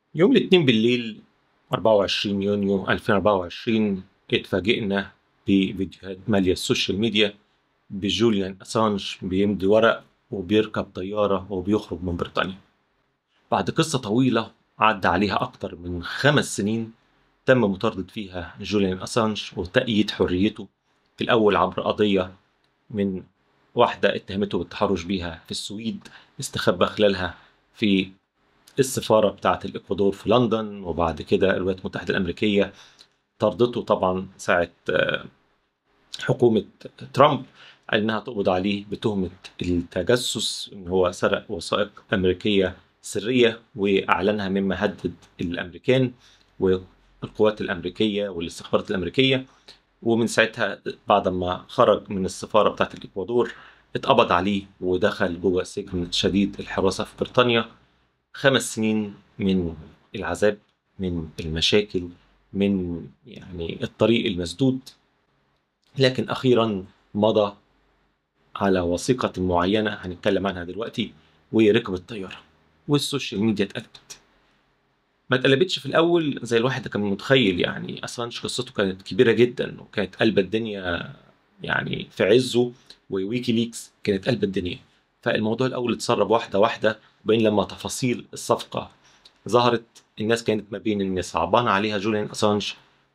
يوم الاثنين بالليل 24 يونيو 2024 اتفاجئنا بفيديوهات مالية السوشيال ميديا بجوليان أسانج بيمضي ورق وبيركب طيارة وبيخرج من بريطانيا بعد قصة طويلة عدى عليها أكتر من خمس سنين تم مطاردة فيها جوليان أسانج وتأييد حريته في الأول عبر قضية من واحدة اتهمته بالتحرش بيها في السويد استخبى خلالها في السفارة بتاعة الإكوادور في لندن وبعد كده الولايات المتحدة الأمريكية طردته طبعا ساعة آه، حكومة ترامب انها تقبض عليه بتهمة التجسس ان هو سرق وثائق امريكية سرية واعلنها مما هدد الامريكان والقوات الامريكية والاستخبارات الامريكية ومن ساعتها بعد ما خرج من السفارة بتاعت الاكوادور اتقبض عليه ودخل جوه سجن شديد الحراسة في بريطانيا خمس سنين من العذاب من المشاكل من يعني الطريق المسدود لكن اخيرا مضى على وثيقة معينة هنتكلم عنها دلوقتي وركب الطيارة والسوشيال ميديا اتقلبت ما اتقلبتش في الاول زي الواحد كان متخيل يعني اسانج قصته كانت كبيره جدا وكانت قلب الدنيا يعني في عزه وويكي ليكس كانت قلب الدنيا فالموضوع الاول اتسرب واحده واحده وبين لما تفاصيل الصفقه ظهرت الناس كانت ما بين ان صعبان عليها جوليان اسانج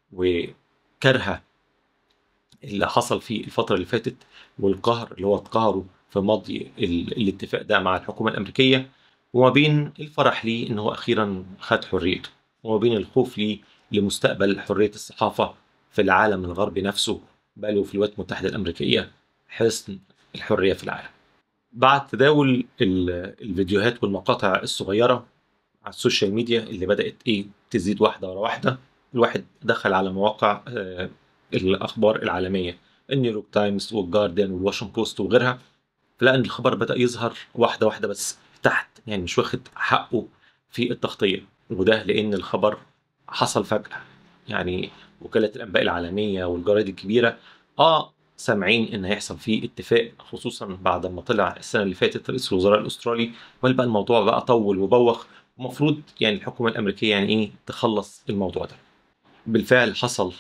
وكارهه اللي حصل في الفتره اللي فاتت والقهر اللي هو اتقهره في مضي ال- الاتفاق ده مع الحكومه الامريكيه وما بين الفرح ليه ان هو اخيرا خد حريته وما بين الخوف ليه لمستقبل حريه الصحافه في العالم الغربي نفسه بل وفي الولايات المتحده الامريكيه حصن الحريه في العالم. بعد تداول ال- الفيديوهات والمقاطع الصغيره على السوشيال ميديا اللي بدات ايه تزيد واحده ورا واحده الواحد دخل على مواقع آه، الاخبار العالميه النيويورك تايمز والجارديان والواشنطن بوست وغيرها فلقى ان الخبر بدا يظهر واحده واحده بس تحت يعني مش واخد حقه في التغطيه وده لان الخبر حصل فجاه يعني وكاله الانباء العالميه والجرايد الكبيره اه سامعين ان هيحصل فيه اتفاق خصوصا بعد ما طلع السنه اللي فاتت رئيس الوزراء الاسترالي بل بقى الموضوع بقى طول وبوخ ومفروض يعني الحكومه الامريكيه يعني ايه تخلص الموضوع ده بالفعل حصل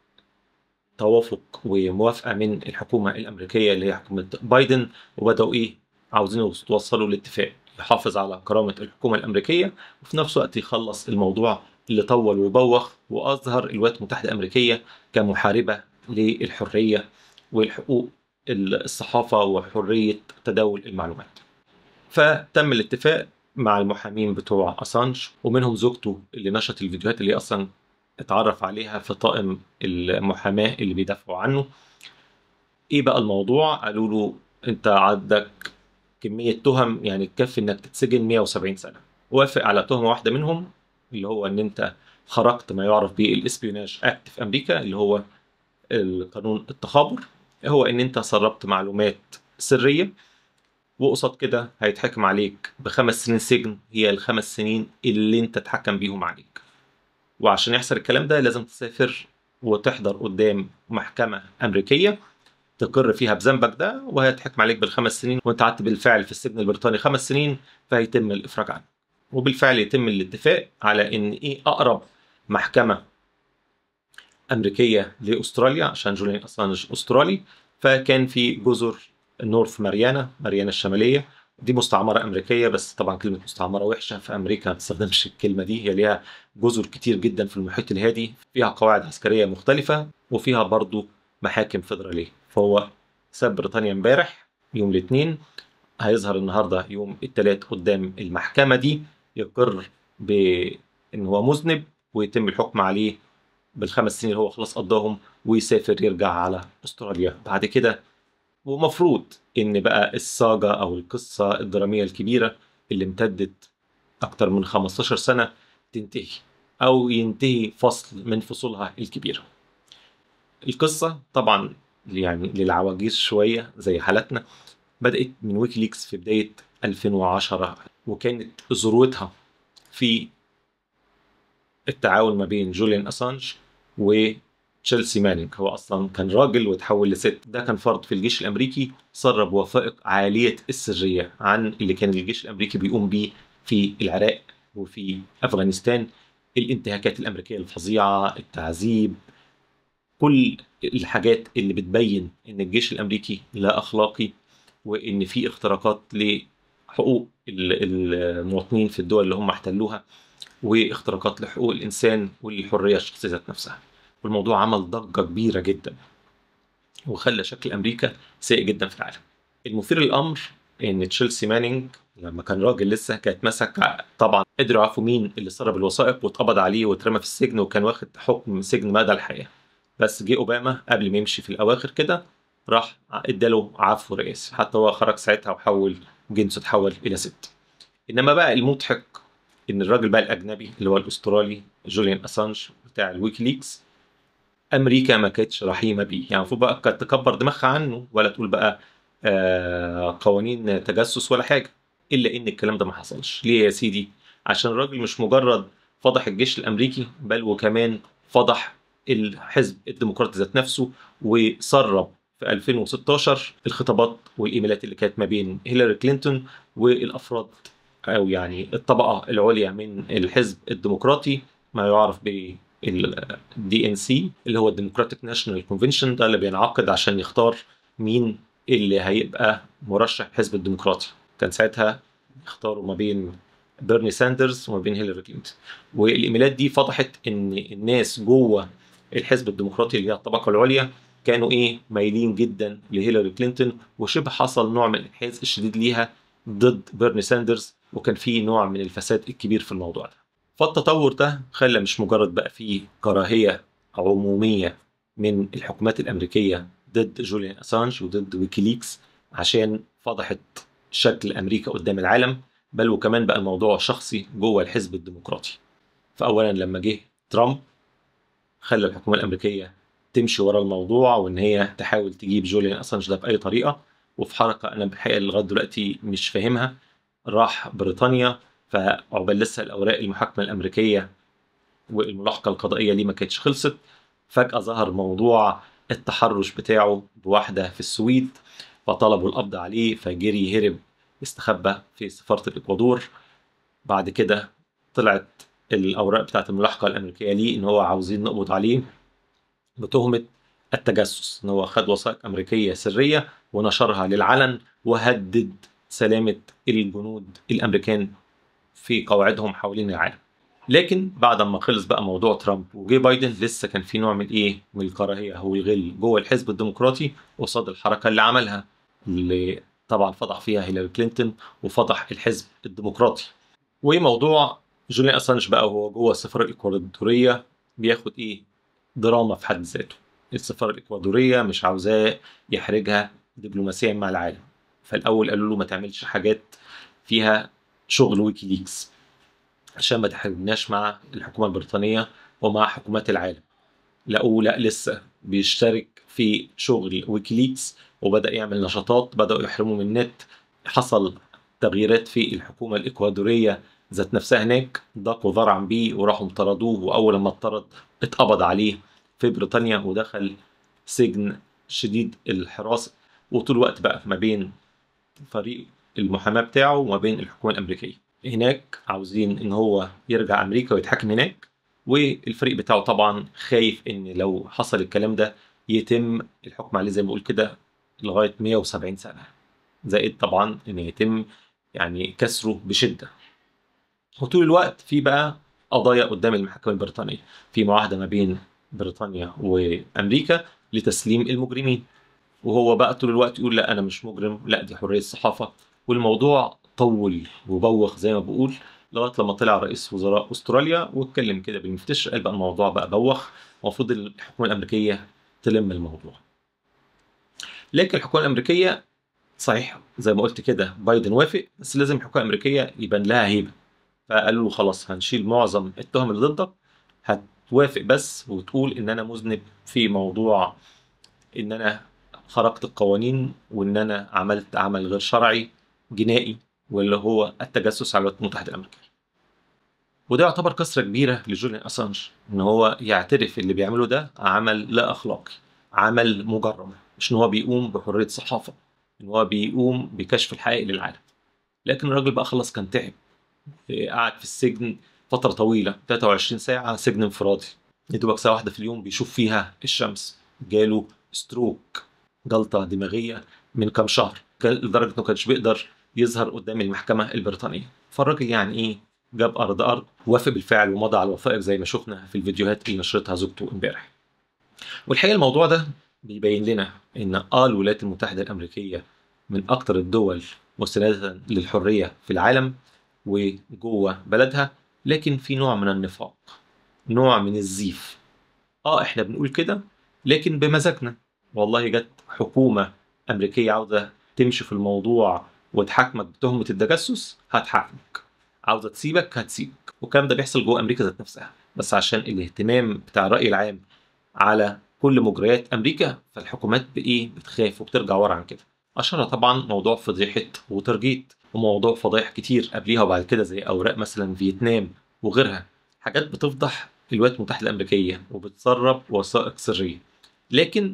توافق وموافقه من الحكومه الامريكيه اللي هي حكومه بايدن وبداوا ايه عاوزين يوصلوا لاتفاق يحافظ على كرامه الحكومه الامريكيه وفي نفس الوقت يخلص الموضوع اللي طول وبوخ واظهر الولايات المتحده الامريكيه كمحاربه للحريه والحقوق الصحافه وحريه تداول المعلومات. فتم الاتفاق مع المحامين بتوع اسانج ومنهم زوجته اللي نشرت الفيديوهات اللي اصلا اتعرف عليها في طاقم المحاماه اللي بيدافعوا عنه. ايه بقى الموضوع؟ قالوا له انت عندك كميه تهم يعني تكفي انك تتسجن 170 سنه. وافق على تهمه واحده منهم اللي هو ان انت خرقت ما يعرف بالاسبيوناج اكت في امريكا اللي هو القانون التخابر هو ان انت سربت معلومات سريه وقصاد كده هيتحكم عليك بخمس سنين سجن هي الخمس سنين اللي انت اتحكم بيهم عليك وعشان يحصل الكلام ده لازم تسافر وتحضر قدام محكمة أمريكية تقر فيها بذنبك ده وهيتحكم عليك بالخمس سنين وانت قعدت بالفعل في السجن البريطاني خمس سنين فهيتم الإفراج عنك وبالفعل يتم الاتفاق على ان ايه اقرب محكمة أمريكية لأستراليا عشان جوليان أسانج أسترالي فكان في جزر نورث ماريانا ماريانا الشمالية دي مستعمرة أمريكية بس طبعا كلمة مستعمرة وحشة في أمريكا ما تستخدمش الكلمة دي هي ليها جزر كتير جدا في المحيط الهادي فيها قواعد عسكرية مختلفة وفيها برضو محاكم فيدرالية فهو ساب بريطانيا امبارح يوم الاثنين هيظهر النهاردة يوم الثلاث قدام المحكمة دي يقر بأن هو مذنب ويتم الحكم عليه بالخمس سنين اللي هو خلاص قضاهم ويسافر يرجع على استراليا بعد كده ومفروض ان بقى الساجا او القصه الدراميه الكبيره اللي امتدت اكتر من 15 سنه تنتهي او ينتهي فصل من فصولها الكبيره القصه طبعا يعني للعواجيز شويه زي حالتنا بدات من ويكيليكس في بدايه 2010 وكانت ذروتها في التعاون ما بين جوليان اسانج وتشيلسي مانينج هو اصلا كان راجل وتحول لست ده كان فرد في الجيش الامريكي سرب وثائق عاليه السريه عن اللي كان الجيش الامريكي بيقوم بيه في العراق وفي افغانستان الانتهاكات الامريكيه الفظيعه التعذيب كل الحاجات اللي بتبين ان الجيش الامريكي لا اخلاقي وان في اختراقات لحقوق ال- المواطنين في الدول اللي هم احتلوها واختراقات لحقوق الانسان والحريه الشخصيه ذات نفسها والموضوع عمل ضجه كبيره جدا وخلى شكل امريكا سيء جدا في العالم المثير للامر ان تشيلسي مانينج لما كان راجل لسه كانت مسك طبعا قدروا يعرفوا مين اللي سرب الوثائق واتقبض عليه واترمى في السجن وكان واخد حكم سجن مدى الحياه بس جه اوباما قبل ما يمشي في الاواخر كده راح اداله عفو رئاسي حتى هو خرج ساعتها وحول جنسه اتحول الى ست انما بقى المضحك ان الراجل بقى الاجنبي اللي هو الاسترالي جوليان اسانج بتاع الويكيليكس امريكا ما كانتش رحيمه بيه يعني المفروض بقى كانت تكبر دماغها عنه ولا تقول بقى آه قوانين تجسس ولا حاجه الا ان الكلام ده ما حصلش ليه يا سيدي عشان الراجل مش مجرد فضح الجيش الامريكي بل وكمان فضح الحزب الديمقراطي ذات نفسه وسرب في 2016 الخطابات والايميلات اللي كانت ما بين هيلاري كلينتون والافراد او يعني الطبقه العليا من الحزب الديمقراطي ما يعرف ب الدي ان سي اللي هو الديمقراطيك ناشونال كونفنشن ده اللي بينعقد عشان يختار مين اللي هيبقى مرشح الحزب الديمقراطي كان ساعتها اختاروا ما بين بيرني ساندرز وما بين هيلاري كلينتون والايميلات دي فضحت ان الناس جوه الحزب الديمقراطي اللي هي الطبقه العليا كانوا ايه مايلين جدا لهيلاري كلينتون وشبه حصل نوع من الانحياز الشديد ليها ضد بيرني ساندرز وكان في نوع من الفساد الكبير في الموضوع ده فالتطور ده خلى مش مجرد بقى فيه كراهيه عموميه من الحكومات الامريكيه ضد جوليان اسانج وضد ويكيليكس عشان فضحت شكل امريكا قدام العالم بل وكمان بقى الموضوع شخصي جوه الحزب الديمقراطي فاولا لما جه ترامب خلى الحكومه الامريكيه تمشي ورا الموضوع وان هي تحاول تجيب جوليان اسانج ده باي طريقه وفي حركه انا بحقيقه لغايه دلوقتي مش فاهمها راح بريطانيا فعقبال لسه الاوراق المحاكمه الامريكيه والملاحقه القضائيه ليه ما كانتش خلصت فجاه ظهر موضوع التحرش بتاعه بواحده في السويد فطلبوا القبض عليه فجري هرب استخبى في سفاره الاكوادور بعد كده طلعت الاوراق بتاعت الملاحقه الامريكيه ليه ان هو عاوزين نقبض عليه بتهمه التجسس ان هو خد وثائق امريكيه سريه ونشرها للعلن وهدد سلامه الجنود الامريكان في قواعدهم حوالين العالم لكن بعد ما خلص بقى موضوع ترامب وجي بايدن لسه كان في نوع من ايه من الكراهيه او الغل جوه الحزب الديمقراطي قصاد الحركه اللي عملها اللي طبعا فضح فيها هيلاري كلينتون وفضح الحزب الديمقراطي وموضوع جوليان اسانج بقى وهو جوه السفاره الاكوادوريه بياخد ايه دراما في حد ذاته السفاره الاكوادوريه مش عاوزاه يحرجها دبلوماسيا مع العالم فالاول قالوا له ما تعملش حاجات فيها شغل ويكيليكس عشان ما تحرجناش مع الحكومه البريطانيه ومع حكومات العالم لقوا لا لسه بيشترك في شغل ويكيليكس وبدا يعمل نشاطات بداوا يحرموا من النت حصل تغييرات في الحكومه الاكوادوريه ذات نفسها هناك ضاقوا ذرعا بيه وراحوا طردوه واول ما اتطرد اتقبض عليه في بريطانيا ودخل سجن شديد الحراسه وطول الوقت بقى ما بين فريق المحاماه بتاعه وما بين الحكومه الامريكيه هناك عاوزين ان هو يرجع امريكا ويتحاكم هناك والفريق بتاعه طبعا خايف ان لو حصل الكلام ده يتم الحكم عليه زي ما بقول كده لغايه 170 سنه زائد طبعا ان يتم يعني كسره بشده وطول الوقت في بقى قضايا قدام المحاكم البريطانيه في معاهده ما بين بريطانيا وامريكا لتسليم المجرمين وهو بقى طول الوقت يقول لا انا مش مجرم لا دي حريه الصحافه والموضوع طول وبوخ زي ما بقول لغايه لما طلع رئيس وزراء استراليا واتكلم كده بالمفتش قال بقى الموضوع بقى بوخ المفروض الحكومه الامريكيه تلم الموضوع لكن الحكومه الامريكيه صحيح زي ما قلت كده بايدن وافق بس لازم الحكومه الامريكيه يبان لها هيبه فقالوا له خلاص هنشيل معظم التهم اللي ضدك هتوافق بس وتقول ان انا مذنب في موضوع ان انا خرقت القوانين وان انا عملت عمل غير شرعي جنائي واللي هو التجسس على الولايات المتحده الامريكيه. وده يعتبر كسره كبيره لجوليان اسانج ان هو يعترف اللي بيعمله ده عمل لا اخلاقي، عمل مجرم، مش ان هو بيقوم بحريه صحافه، ان هو بيقوم بكشف الحقائق للعالم. لكن الراجل بقى خلاص كان تعب قعد في السجن فترة طويلة 23 ساعة سجن انفرادي يا دوبك ساعة واحدة في اليوم بيشوف فيها الشمس جاله ستروك جلطة دماغية من كام شهر كان- لدرجة انه كانش بيقدر يظهر قدام المحكمة البريطانية فالراجل يعني ايه جاب ارض ارض وافق بالفعل ومضى على الوثائق زي ما شفنا في الفيديوهات اللي نشرتها زوجته امبارح والحقيقة الموضوع ده بيبين لنا ان اه الولايات المتحدة الامريكية من اكتر الدول مستندة للحرية في العالم وجوه بلدها لكن في نوع من النفاق نوع من الزيف اه احنا بنقول كده لكن بمزاجنا والله جت حكومة أمريكية عاوزة تمشي في الموضوع وتحاكمك بتهمة التجسس هتحاكمك عاوزة تسيبك هتسيبك والكلام ده بيحصل جوه أمريكا ذات نفسها بس عشان الاهتمام بتاع الرأي العام على كل مجريات أمريكا فالحكومات بإيه بتخاف وبترجع ورا عن كده أشهرها طبعا موضوع فضيحة ووترجيت وموضوع فضايح كتير قبليها وبعد كده زي أوراق مثلا فيتنام وغيرها حاجات بتفضح الولايات المتحدة الأمريكية وبتسرب وثائق سرية لكن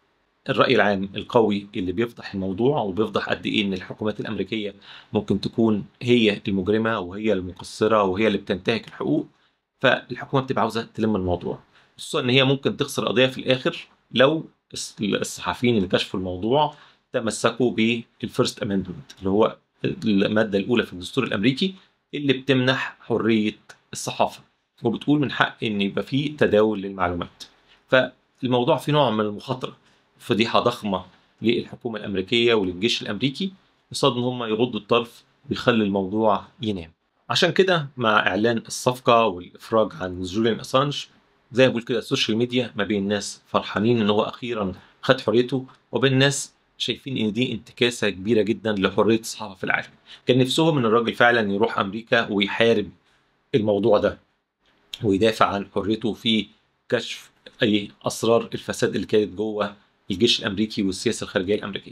الرأي العام القوي اللي بيفضح الموضوع وبيفضح قد إيه إن الحكومات الأمريكية ممكن تكون هي المجرمة وهي المقصرة وهي اللي بتنتهك الحقوق فالحكومة بتبقى عاوزة تلم الموضوع خصوصا إن هي ممكن تخسر قضية في الآخر لو الص- الصحفيين اللي كشفوا الموضوع تمسكوا بالفيرست امندمنت اللي هو المادة الأولى في الدستور الأمريكي اللي بتمنح حرية الصحافة وبتقول من حق إن يبقى فيه تداول للمعلومات فالموضوع فيه نوع من المخاطرة فضيحة ضخمة للحكومة الأمريكية وللجيش الأمريكي قصاد إن هم يغضوا الطرف ويخلي الموضوع ينام عشان كده مع إعلان الصفقة والإفراج عن جوليان أسانج زي ما بقول كده السوشيال ميديا ما بين الناس فرحانين إن هو أخيرا خد حريته وبين الناس شايفين إن دي انتكاسة كبيرة جدا لحرية الصحافة في العالم كان نفسهم إن الراجل فعلا يروح أمريكا ويحارب الموضوع ده ويدافع عن حريته في كشف اي اسرار الفساد اللي كانت جوه الجيش الامريكي والسياسه الخارجيه الامريكيه.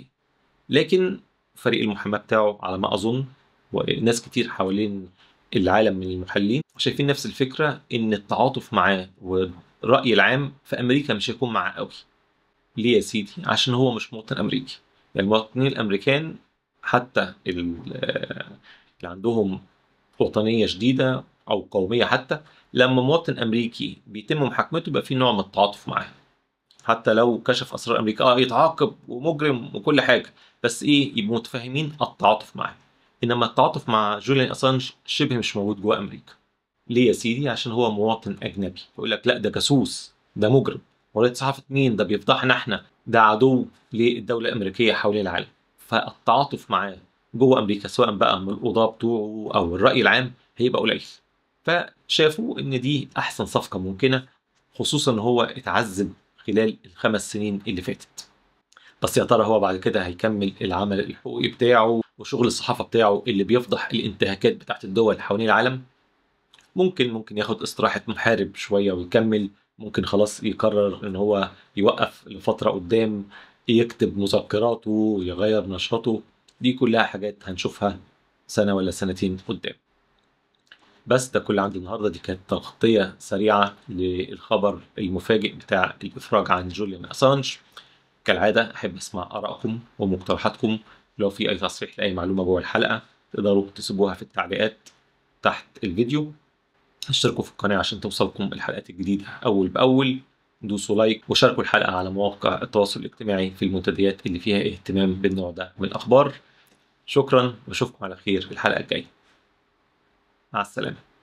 لكن فريق المحاماه بتاعه على ما اظن وناس كتير حوالين العالم من المحللين شايفين نفس الفكره ان التعاطف معاه والراي العام في امريكا مش هيكون معاه قوي. ليه يا سيدي؟ عشان هو مش مواطن امريكي. يعني المواطنين الامريكان حتى ال- اللي عندهم وطنيه شديده او قوميه حتى لما مواطن امريكي بيتم محاكمته يبقى في نوع من التعاطف معاه حتى لو كشف اسرار امريكا اه يتعاقب ومجرم وكل حاجه بس ايه يبقوا متفاهمين التعاطف معاه انما التعاطف مع جوليان اسانج شبه مش موجود جوه امريكا ليه يا سيدي عشان هو مواطن اجنبي يقول لك لا ده جاسوس ده مجرم ورية صحافة مين ده بيفضحنا احنا ده عدو للدولة الأمريكية حوالين العالم فالتعاطف معاه جوه أمريكا سواء بقى من القضاة بتوعه أو الرأي العام هيبقى قليل فشافوا ان دي احسن صفقه ممكنه خصوصا ان هو اتعذب خلال الخمس سنين اللي فاتت بس يا ترى هو بعد كده هيكمل العمل الحقوقي بتاعه وشغل الصحافه بتاعه اللي بيفضح الانتهاكات بتاعت الدول حوالين العالم ممكن ممكن ياخد استراحه محارب شويه ويكمل ممكن خلاص يقرر ان هو يوقف لفتره قدام يكتب مذكراته يغير نشاطه دي كلها حاجات هنشوفها سنه ولا سنتين قدام بس ده كل اللي عندي النهارده دي كانت تغطيه سريعه للخبر المفاجئ بتاع الافراج عن جوليان اسانج كالعاده احب اسمع ارائكم ومقترحاتكم لو في اي تصحيح لاي معلومه جوه الحلقه تقدروا تسيبوها في التعليقات تحت الفيديو اشتركوا في القناه عشان توصلكم الحلقات الجديده اول باول دوسوا لايك وشاركوا الحلقه على مواقع التواصل الاجتماعي في المنتديات اللي فيها اهتمام بالنوع ده من الاخبار شكرا واشوفكم على خير الحلقه الجايه مع السلامه